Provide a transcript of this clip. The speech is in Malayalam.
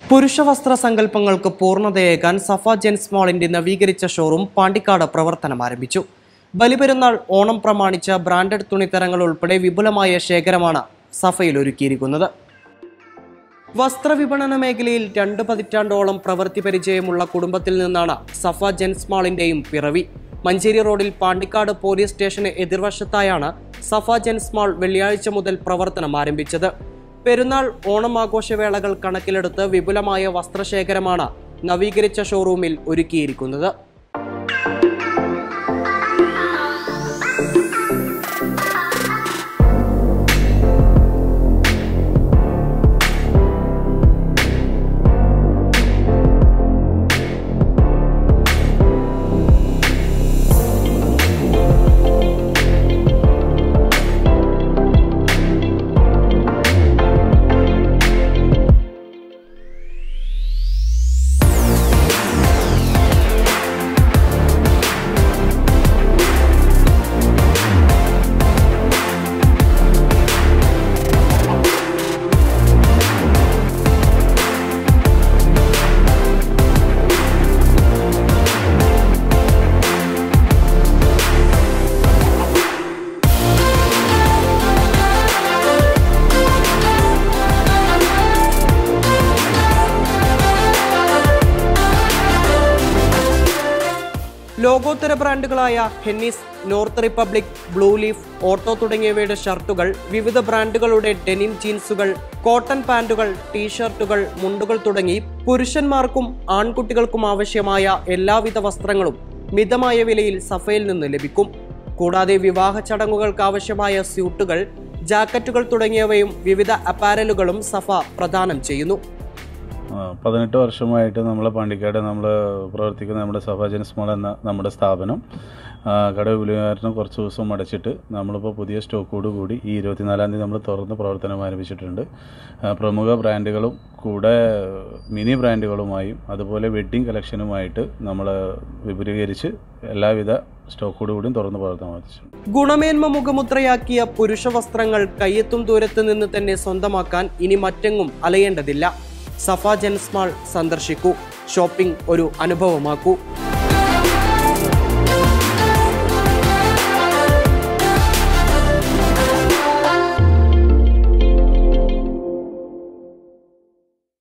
പുരുഷവസ്ത്ര സങ്കല്പങ്ങൾക്ക് പൂർണ്ണതയേകാൻ സഫ ജെൻസ് മാളിന്റെ നവീകരിച്ച ഷോറൂം പാണ്ടിക്കാട് പ്രവർത്തനം ആരംഭിച്ചു ബലിപെരുന്നാൾ ഓണം പ്രമാണിച്ച ബ്രാൻഡഡ് തുണിത്തരങ്ങൾ ഉൾപ്പെടെ വിപുലമായ ശേഖരമാണ് സഫയിൽ ഒരുക്കിയിരിക്കുന്നത് വസ്ത്രവിപണന മേഖലയിൽ രണ്ട് പതിറ്റാണ്ടോളം പ്രവൃത്തി പരിചയമുള്ള കുടുംബത്തിൽ നിന്നാണ് സഫ ജെൻസ് മാളിന്റെയും പിറവി മഞ്ചേരി റോഡിൽ പാണ്ടിക്കാട് പോലീസ് സ്റ്റേഷന് എതിർവശത്തായാണ് സഫ ജെൻസ് മാൾ വെള്ളിയാഴ്ച മുതൽ പ്രവർത്തനം ആരംഭിച്ചത് പെരുന്നാൾ ഓണം ആഘോഷവേളകൾ കണക്കിലെടുത്ത് വിപുലമായ വസ്ത്രശേഖരമാണ് നവീകരിച്ച ഷോറൂമിൽ ഒരുക്കിയിരിക്കുന്നത് ലോകോത്തര ബ്രാൻഡുകളായ Hennes North Republic Blue Leaf Otto തുടങ്ങിയവയുടെ ഷർട്ടുകൾ വിവിധ ബ്രാൻഡുകളുടെ ഡെനിം ജീൻസുകൾ കോട്ടൺ പാന്റുകൾ ടീഷർട്ടുകൾ മുണ്ടുകൾ തുടങ്ങി പുരുഷന്മാർക്കും ആൺകുട്ടികൾക്കും ആവശ്യമായ എല്ലാവിധ വസ്ത്രങ്ങളും മിതമായ വിലയിൽ സഫയിൽ നിന്ന് ലഭിക്കും കൂടാതെ വിവാഹ ചടങ്ങുകൾക്ക് ആവശ്യമായ സ്യൂട്ടുകൾ ജാക്കറ്റുകൾ തുടങ്ങിയവയും വിവിധ അപ്പാരലുകളും സഫ പ്രദാനം ചെയ്യുന്നു ആ, പതിനെട്ട് വർഷമായിട്ട് നമ്മൾ പാണ്ടിക്കാട് നമ്മൾ പ്രവർത്തിക്കുന്ന നമ്മുടെ സഫാജൻ സ്മോൾ എന്ന നമ്മുടെ സ്ഥാപനം ആ, കട വിപുലീകരണം കുറച്ച് ദിവസം അടച്ചിട്ട് നമ്മളിപ്പോൾ പുതിയ സ്റ്റോക്കോട് കൂടി ഈ ഇരുപത്തിനാലാം തീയതി നമ്മൾ തുറന്ന് പ്രവർത്തനം ആരംഭിച്ചിട്ടുണ്ട് ആ, പ്രമുഖ ബ്രാൻഡുകളും കൂടെ മിനി ബ്രാൻഡുകളുമായും അതുപോലെ വെഡ്ഡിംഗ് കളക്ഷനുമായിട്ട് നമ്മൾ വിപുലീകരിച്ച് എല്ലാവിധ സ്റ്റോക്കോട് കൂടിയും തുറന്ന് പ്രവർത്തനം ആരംഭിച്ചു ഗുണമേന്മ മുഖമുദ്രയാക്കിയ പുരുഷ വസ്ത്രങ്ങൾ കയ്യെത്തും ദൂരത്ത് നിന്ന് തന്നെ സ്വന്തമാക്കാൻ ഇനി മറ്റെങ്ങും അലയേണ്ടതില്ല സഫ ജെൻസ്മാൾ സന്ദർശിക്കൂ ഷോപ്പിംഗ് ഒരു അനുഭവമാക്കൂ